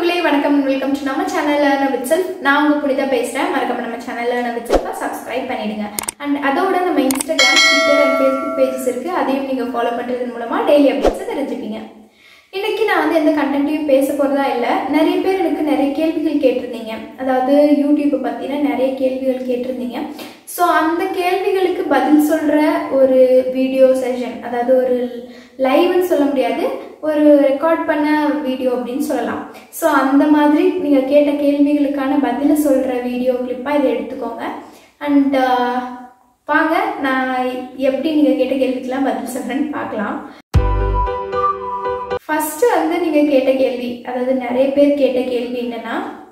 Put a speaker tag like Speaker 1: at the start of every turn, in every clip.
Speaker 1: மக்களே வணக்கம் welcome to நம்ம சேனல் லேர்ன் வித் செல்ஃப் நான் உங்க புனிதா பேசுறேன் மறக்காம நம்ம சேனல் லேர்ன் வித் செல்ஃபை சப்ஸ்கிரைப் பண்ணிடுங்க அண்ட் அதோட நம்ம Instagram Twitter and Facebook pages இருக்கு அதையும் நீங்க ஃபாலோ பண்றதன் மூலமா டெய்லி அப்டேட்ஸ் தெரிஞ்சுப்பீங்க இன்னைக்கு நான் வந்து எந்த கண்டென்ட்டையும் பேச போறதா இல்லை நிறைய பேர் எனக்கு நிறைய கேள்விகள் கேட்டிருந்தீங்க அதாவது யூடியூப்பை பத்தின நிறைய கேள்விகள் கேட்டிருந்தீங்க ஸோ அந்த கேள்விகளுக்கு பதில் சொல்ற ஒரு வீடியோ செஷன் அதாவது ஒரு லைவ்னு சொல்ல முடியாது ஒரு ரெக்கார்ட் பண்ண வீடியோ அப்படின்னு சொல்லலாம் ஸோ அந்த மாதிரி நீங்கள் கேட்ட கேள்விகளுக்கான பதிலை சொல்கிற வீடியோ கிளிப்பாக இதை எடுத்துக்கோங்க அண்ட் வாங்க நான் எப்படி நீங்கள் கேட்ட கேள்விக்கெல்லாம் பதில் சொல்கிறேன்னு பார்க்கலாம் ஃபர்ஸ்ட் வந்து நீங்கள் கேட்ட கேள்வி அதாவது நிறைய பேர் கேட்ட கேள்வி என்னன்னா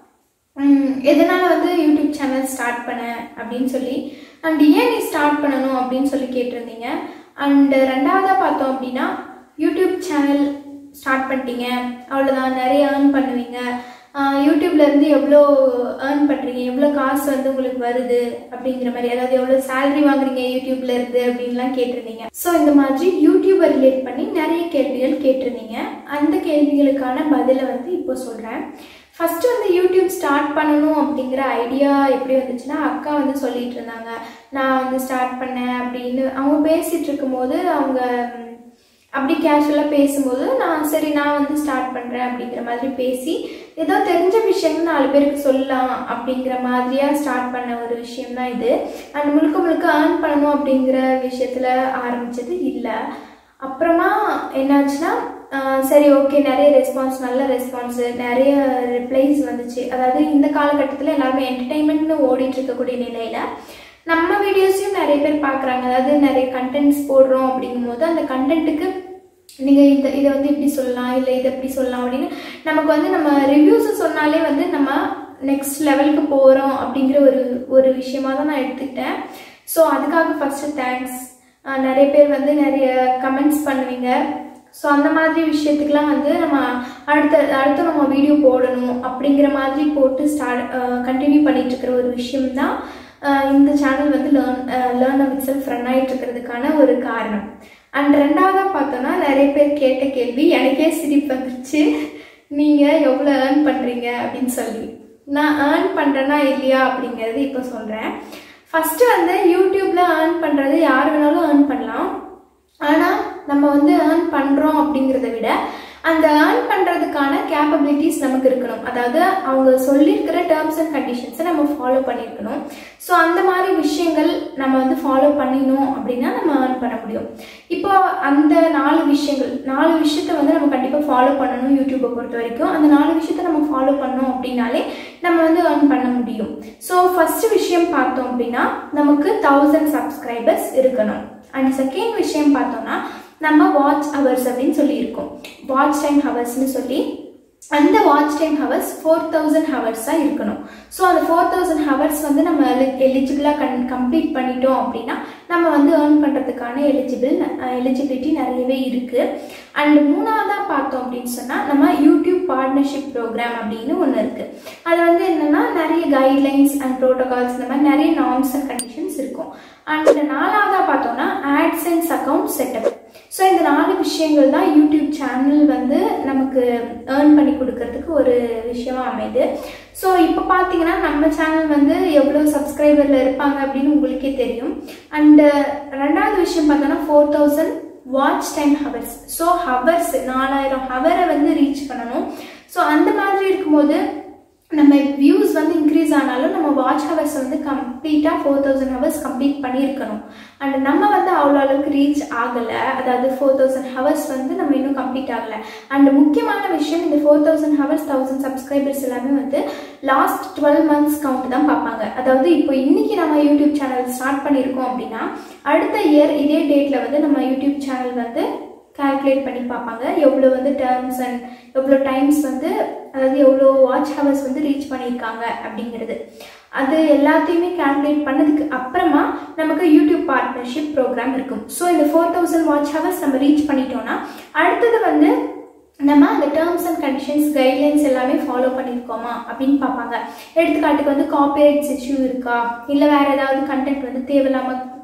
Speaker 1: உம், எதனால வந்து யூடியூப் சேனல் ஸ்டார்ட் பண்ண அப்படின்னு சொல்லி அண்ட் ஏன் நீ ஸ்டார்ட் பண்ணணும் அப்படின்னு சொல்லி கேட்டிருந்தீங்க அண்ட் ரெண்டாவதாக பார்த்தோம் அப்படின்னா யூடியூப் சேனல் ஸ்டார்ட் பண்ணிட்டீங்க அவ்வளோதான் நிறைய ஏர்ன் பண்ணுவீங்க ஆஹ் யூடியூப்ல இருந்து எவ்வளோ ஏர்ன் பண்ணுறீங்க எவ்வளோ காசு வந்து உங்களுக்கு வருது அப்படிங்கிற மாதிரி அதாவது எவ்வளோ சேலரி வாங்குறீங்க யூடியூப்ல இருந்து அப்படின்லாம் கேட்டிருந்தீங்க ஸோ இந்த மாதிரி யூடியூபை ரிலேட் பண்ணி நிறைய கேள்விகள் கேட்டிருந்தீங்க அந்த கேள்விகளுக்கான பதிலை வந்து இப்போ சொல்கிறேன் ஃபர்ஸ்ட் வந்து யூடியூப் ஸ்டார்ட் பண்ணணும் அப்படிங்கிற ஐடியா எப்படி வந்துச்சுன்னா அக்கா வந்து சொல்லிட்டு இருந்தாங்க நான் வந்து ஸ்டார்ட் பண்ணேன் அப்படின்னு அவங்க பேசிட்டு இருக்கும்போது அவங்க ம், அப்படி கேஷுவலாக பேசும்போது நான் சரி நான் வந்து ஸ்டார்ட் பண்ணுறேன் அப்படிங்கிற மாதிரி பேசி ஏதோ தெரிஞ்ச விஷயங்கள் நாலு பேருக்கு சொல்லலாம் அப்படிங்கிற மாதிரியா ஸ்டார்ட் பண்ண ஒரு விஷயம் தான் இது அண்ட் முழுக்க முழுக்க ஏர்ன் பண்ணணும் அப்படிங்கிற விஷயத்தில் ஆரம்பிச்சது இல்லை அப்புறமா என்னாச்சுன்னா ஆஹ் சரி ஓகே நிறைய ரெஸ்பான்ஸ் நல்ல ரெஸ்பான்ஸ் நிறைய ரிப்ளைஸ் வந்துச்சு அதாவது இந்த காலகட்டத்தில் எல்லாருமே என்டர்டைன்மெண்ட்னு ஓடிட்டு இருக்கக்கூடிய நிலையில நம்ம வீடியோஸையும் நிறைய பேர் பார்க்குறாங்க அதாவது நிறைய கண்டென்ட்ஸ் போடுறோம் அப்படிங்கும்போது அந்த கண்டென்ட்டுக்கு நீங்கள் இந்த இதை வந்து இப்படி சொல்லலாம் இல்லை இதை இப்படி சொல்லலாம் அப்படின்னு நமக்கு வந்து நம்ம ரிவ்யூஸை சொன்னாலே வந்து நம்ம நெக்ஸ்ட் லெவலுக்கு போகிறோம் அப்படிங்கிற ஒரு ஒரு விஷயமா தான் நான் எடுத்துக்கிட்டேன் ஸோ அதுக்காக ஃபஸ்ட்டு தேங்க்ஸ் நிறைய பேர் வந்து நிறைய கமெண்ட்ஸ் பண்ணுவீங்க ஸோ அந்த மாதிரி விஷயத்துக்குலாம் வந்து நம்ம அடுத்த அடுத்து நம்ம வீடியோ போடணும் அப்படிங்கிற மாதிரி போட்டு ஸ்டார்ட் கண்டினியூ பண்ணிட்டு இருக்கிற ஒரு விஷயம் தான் இந்த சேனல் வந்து learn learn with self run ஆகிட்டு இருக்கிறதுக்கான ஒரு காரணம் அண்ட் ரெண்டாவதாக பார்த்தோன்னா நிறைய பேர் கேட்ட கேள்வி எனக்கே சிரிப்பு வந்துருச்சு நீங்கள் எவ்வளோ ஏர்ன் பண்ணுறீங்க அப்படின்னு சொல்லி நான் ஏர்ன் பண்ணுறேன்னா இல்லையா அப்படிங்கிறது இப்போ சொல்கிறேன் ஃபஸ்ட்டு வந்து யூடியூப்பில் ஏர்ன் பண்ணுறது யார் வேணாலும் ஏர்ன் பண்ணலாம் ஆனால் நம்ம வந்து ஏர்ன் பண்ணுறோம் அப்படிங்கிறத விட அந்த ஏர்ன் பண்ணுறதுக்கான கேப்பபிலிட்டிஸ் நமக்கு இருக்கணும் அதாவது அவங்க சொல்லியிருக்கிற டேர்ம்ஸ் அண்ட் கண்டிஷன்ஸை நம்ம ஃபாலோ பண்ணியிருக்கணும் ஸோ அந்த மாதிரி விஷயங்கள் நம்ம வந்து ஃபாலோ பண்ணினோம் அப்படின்னா நம்ம ஏர்ன் பண்ண முடியும் இப்போ அந்த நாலு விஷயங்கள் நாலு விஷயத்த வந்து நம்ம கண்டிப்பாக ஃபாலோ பண்ணணும் யூடியூப்பை பொறுத்த வரைக்கும் அந்த நாலு விஷயத்த நம்ம ஃபாலோ பண்ணோம் அப்படின்னாலே நம்ம வந்து ஏர்ன் பண்ண முடியும் ஸோ ஃபர்ஸ்ட் விஷயம் பார்த்தோம் அப்படின்னா நமக்கு தௌசண்ட் சப்ஸ்கிரைபர்ஸ் இருக்கணும் அண்ட் செகண்ட் விஷயம் பார்த்தோம்னா நம்ம வாட்ச் ஹவர்ஸ் அப்படின்னு சொல்லியிருக்கோம் வாட்ச் டைம் ஹவர்ஸ்னு சொல்லி அந்த watch time hours four thousand ஹவர்ஸாக இருக்கணும் ஸோ அந்த ஃபோர் தௌசண்ட் ஹவர்ஸ் வந்து நம்ம எலிஜிபிளாக கன் கம்ப்ளீட் பண்ணிட்டோம் அப்படின்னா நம்ம வந்து ஏர்ன் பண்ணுறதுக்கான எலிஜிபிள் எலிஜிபிலிட்டி நிறையவே இருக்குது அண்ட் மூணாவதாக பார்த்தோம் அப்படின்னு சொன்னால் நம்ம யூடியூப் பார்ட்னர்ஷிப் ப்ரோக்ராம் அப்படின்னு ஒன்று இருக்குது அது வந்து என்னென்னா நிறைய கைட்லைன்ஸ் அண்ட் ப்ரோட்டோகால்ஸ் இந்த மாதிரி நிறைய நார்ம்ஸ் அண்ட் கண்டிஷன்ஸ் இருக்கும் அண்ட் நாலாவதாக பார்த்தோம்னா ஆட்சன்ஸ் அக்கௌண்ட் செட்டப் ஸோ இந்த நாலு விஷயங்கள் தான் யூடியூப் சேனல் வந்து நமக்கு ஏர்ன் பண்ணி கொடுக்கறதுக்கு ஒரு விஷயமா அமையுது ஸோ இப்போ பார்த்தீங்கன்னா நம்ம சேனல் வந்து எவ்வளோ சப்ஸ்கிரைபரில் இருப்பாங்க அப்படின்னு உங்களுக்கே தெரியும் அண்டு ரெண்டாவது விஷயம் பார்த்தோன்னா four thousand watch time hours so hours நாலாயிரம் ஹவரை வந்து ரீச் பண்ணணும் ஸோ அந்த மாதிரி இருக்கும்போது நம்ம வியூஸ் வந்து இன்க்ரீஸ் ஆனாலும் நம்ம வாட்ச் ஹவர்ஸ் வந்து கம்ப்ளீட்டாக ஃபோர் தௌசண்ட் ஹவர்ஸ் கம்ப்ளீட் பண்ணியிருக்கணும் அண்ட் நம்ம வந்து அவ்வளோ அளவுக்கு ரீச் ஆகலை அதாவது ஃபோர் தௌசண்ட் ஹவர்ஸ் வந்து நம்ம இன்னும் கம்ப்ளீட் ஆகலை அண்ட் முக்கியமான விஷயம் இந்த four thousand hours thousand subscribers எல்லாமே வந்து லாஸ்ட் டுவெல் மந்த்ஸ் கவுண்ட் தான் பார்ப்பாங்க அதாவது இப்போ இன்னைக்கு நம்ம யூடியூப் சேனல் ஸ்டார்ட் பண்ணியிருக்கோம் அப்படின்னா அடுத்த இயர் இதே டேட்டில் வந்து நம்ம யூடியூப் சேனல் வந்து கால்குலேட் பண்ணி பார்ப்பாங்க எவ்வளோ வந்து டேர்ம்ஸ் அண்ட் எவ்வளோ டைம்ஸ் வந்து அதாவது எவ்வளோ வாட்ச் ஹவர்ஸ் வந்து ரீச் பண்ணியிருக்காங்க அப்படிங்கிறது அது எல்லாத்தையுமே கால்குலேட் பண்ணதுக்கு அப்புறமா நமக்கு யூடியூப் பார்ட்னர்ஷிப் ப்ரோக்ராம் இருக்கும் ஸோ இந்த ஃபோர் தௌசண்ட் வாட்ச் ஹவர்ஸ் நம்ம ரீச் பண்ணிட்டோம்னா அடுத்தது வந்து நம்ம அந்த டேர்ம்ஸ் அண்ட் கண்டிஷன்ஸ் கைட்லைன்ஸ் எல்லாமே ஃபாலோ பண்ணியிருக்கோமா அப்படின்னு பார்ப்பாங்க எடுத்துக்காட்டுக்கு வந்து காப்பிரைட்ஸ் இஷ்யூ இருக்கா இல்லை வேறு ஏதாவது கண்டென்ட் வந்து தேவையில்லாமல்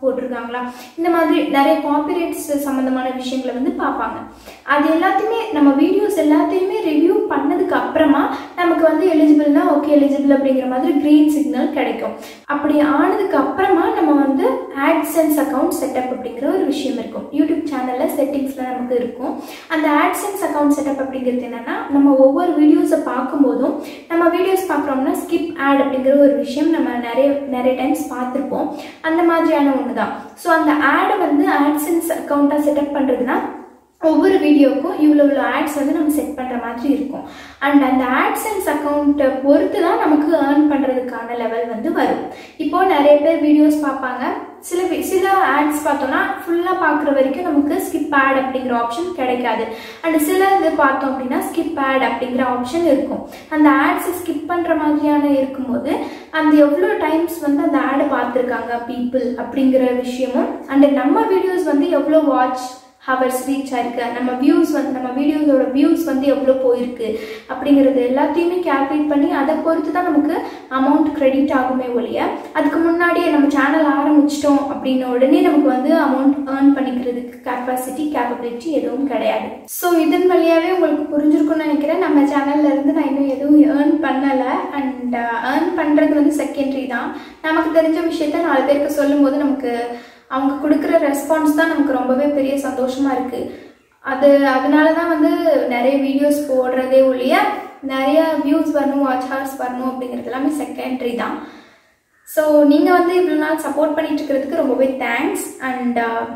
Speaker 1: போட்டிருக்காங்களா இந்த மாதிரி நிறைய காப்பிரைட்ஸ் சம்மந்தமான விஷயங்களை வந்து பார்ப்பாங்க அது எல்லாத்தையுமே நம்ம வீடியோஸ் எல்லாத்தையுமே ரிவ்யூ பண்ணதுக்கு அப்புறமா நமக்கு வந்து எலிஜிபிள்னா ஓகே எலிஜிபிள் அப்படிங்கிற மாதிரி க்ரீன் சிக்னல் கிடைக்கும் அப்படி ஆனதுக்கு அப்புறமா நம்ம வந்து ஆட்சன்ஸ் அக்கௌண்ட் செட்டப் அப்படிங்கிற ஒரு விஷயம் இருக்கும் யூடியூப் சேனலில் செட்டிங்ஸில் நமக்கு இருக்கும் அந்த ஆட்சன்ஸ் அக்கௌண்ட் செட்டப் அப்படிங்கிறது என்னன்னா நம்ம ஒவ்வொரு வீடியோஸை பார்க்கும்போதும் நம்ம வீடியோஸ் பார்க்குறோம்னா ஸ்கிப் ஆட் அப்படிங்கிற ஒரு விஷயம் நம்ம நிறைய நிறைய டைம்ஸ் பார்த்துருப்போம் அந்த மாதிரியான ஒன்று தான் ஸோ அந்த ஆடை வந்து ஆட்சன்ஸ் அக்கௌண்ட்டாக செட்டப் பண்ணுறதுனா ஒவ்வொரு வீடியோவுக்கும் இவ்வளோ இவ்வளோ ஆட்ஸ் வந்து நம்ம செட் பண்ணுற மாதிரி இருக்கும் அண்ட் அந்த ஆட்சன்ஸ் அக்கௌண்ட்டை பொறுத்து தான் நமக்கு ஏர்ன் பண்ணுறதுக்கான லெவல் வந்து வரும் இப்போது நிறைய பேர் வீடியோஸ் பார்ப்பாங்க சில வி- சில ஆட்ஸ் பார்த்தோம்னா ஃபுல்லாக பார்க்குற வரைக்கும் நமக்கு ஸ்கிப் ஆட் அப்படிங்கிற ஆப்ஷன் கிடைக்காது அண்ட் சில இது பார்த்தோம் அப்படின்னா ஸ்கிப் ஆட் அப்படிங்கிற ஆப்ஷன் இருக்கும் அந்த ஆட்ஸை ஸ்கிப் பண்ணுற மாதிரியான இருக்கும்போது அந்த எவ்வளோ டைம்ஸ் வந்து அந்த ஆடை பார்த்துருக்காங்க பீப்புள் அப்படிங்கிற விஷயமும் அண்ட் நம்ம வீடியோஸ் வந்து எவ்வளோ வாட்ச் ஹவர்ஸ் ரீச் ஆயிருக்கு நம்ம வியூஸ் வந்து நம்ம வீடியோஸோட வியூஸ் வந்து எவ்வளோ போயிருக்கு அப்படிங்கிறது எல்லாத்தையுமே கால்குலேட் பண்ணி அதை பொறுத்து தான் நமக்கு அமௌண்ட் கிரெடிட் ஆகுமே ஒழிய அதுக்கு முன்னாடியே நம்ம சேனல் ஆரம்பிச்சிட்டோம் அப்படின்ன உடனே நமக்கு வந்து அமௌண்ட் ஏர்ன் பண்ணிக்கிறதுக்கு கெப்பாசிட்டி கேப்பபிலிட்டி எதுவும் கிடையாது ஸோ இதன் வழியாகவே உங்களுக்கு புரிஞ்சிருக்கும்னு நினைக்கிறேன் நம்ம சேனல்ல இருந்து நான் இன்னும் எதுவும் ஏர்ன் பண்ணலை அண்ட் ஏர்ன் பண்ணுறது வந்து செகண்டரி தான் நமக்கு தெரிஞ்ச விஷயத்த நாலு பேருக்கு சொல்லும்போது நமக்கு அவங்க கொடுக்குற ரெஸ்பான்ஸ் தான் நமக்கு ரொம்பவே பெரிய சந்தோஷமா இருக்கு அது அதனால தான் வந்து நிறைய வீடியோஸ் போடுறதே ஒழிய நிறைய வியூஸ் வரணும் வாட்ச் ஹவர்ஸ் வரணும் அப்படிங்கிறது எல்லாமே செகண்டரி தான் ஸோ நீங்கள் வந்து இவ்வளோ நாள் சப்போர்ட் பண்ணிட்டு இருக்கிறதுக்கு ரொம்பவே தேங்க்ஸ் அண்ட்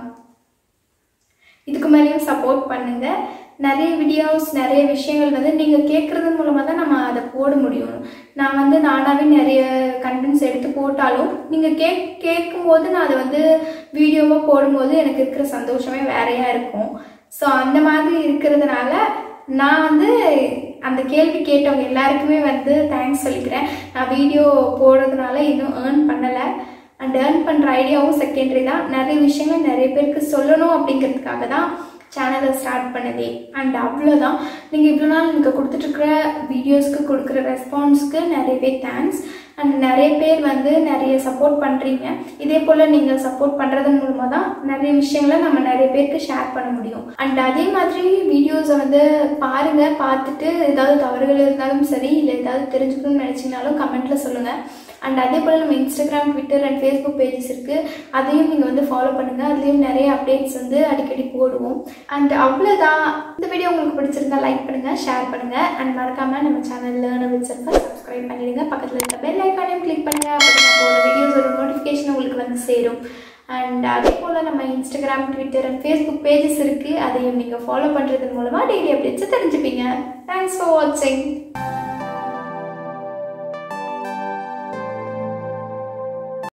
Speaker 1: இதுக்கு மேலேயும் சப்போர்ட் பண்ணுங்க நிறைய வீடியோஸ் நிறைய விஷயங்கள் வந்து நீங்கள் கேட்குறது மூலமாக தான் நம்ம அதை போட முடியும் நான் வந்து நானாகவே நிறைய கண்டென்ட்ஸ் எடுத்து போட்டாலும் நீங்கள் கேக் கேட்கும்போது நான் அதை வந்து வீடியோவாக போடும்போது எனக்கு இருக்கிற சந்தோஷமே வேறையாக இருக்கும் ஸோ அந்த மாதிரி இருக்கிறதுனால நான் வந்து அந்த கேள்வி கேட்டவங்க எல்லாருக்குமே வந்து தேங்க்ஸ் சொல்லிக்கிறேன் நான் வீடியோ போடுறதுனால இன்னும் ஏர்ன் பண்ணலை அண்ட் ஏர்ன் பண்ணுற ஐடியாவும் செகண்டரி தான் நிறைய விஷயங்கள் நிறைய பேருக்கு சொல்லணும் அப்படிங்கிறதுக்காக தான் சேனலை ஸ்டார்ட் பண்ணதே அண்ட் அவ்வளோதான் நீங்கள் இவ்வளோ நாள் எனக்கு கொடுத்துட்ருக்குற வீடியோஸ்க்கு கொடுக்குற ரெஸ்பான்ஸ்க்கு நிறையவே தேங்க்ஸ் அண்ட் நிறைய பேர் வந்து நிறைய சப்போர்ட் பண்ணுறீங்க இதே போல் நீங்கள் சப்போர்ட் பண்ணுறதன் மூலமாக தான் நிறைய விஷயங்களை நம்ம நிறைய பேருக்கு ஷேர் பண்ண முடியும் அண்ட் அதே மாதிரி வீடியோஸை வந்து பாருங்கள் பார்த்துட்டு ஏதாவது தவறுகள் இருந்தாலும் சரி இல்லை ஏதாவது தெரிஞ்சுக்கணும்னு நினச்சிங்கனாலும் கமெண்ட்டில் சொல்லுங்கள் அண்ட் அதே போல் நம்ம Instagram Twitter and Facebook pages இருக்குது அதையும் நீங்கள் வந்து ஃபாலோ பண்ணுங்கள் அதுலேயும் நிறைய அப்டேட்ஸ் வந்து அடிக்கடி போடுவோம் அண்ட் அவ்வளோதான் இந்த வீடியோ உங்களுக்கு பிடிச்சிருந்தா லைக் பண்ணுங்கள் ஷேர் பண்ணுங்கள் அண்ட் மறக்காமல் நம்ம சேனல் லேர்ன் வித் செல்ஃபை சப்ஸ்கிரைப் பண்ணிடுங்க பக்கத்தில் இருக்க பெல் ஐக்கானையும் கிளிக் பண்ணுங்கள் அப்போ நம்ம போகிற வீடியோஸோட நோட்டிஃபிகேஷன் உங்களுக்கு வந்து சேரும் அண்ட் அதே போல் நம்ம Instagram Twitter and Facebook pages இருக்குது அதையும் நீங்கள் ஃபாலோ பண்ணுறது மூலமாக டெய்லி அப்டேட்ஸை தெரிஞ்சுப்பீங்க தேங்க்ஸ் ஃபார் வாட்சிங்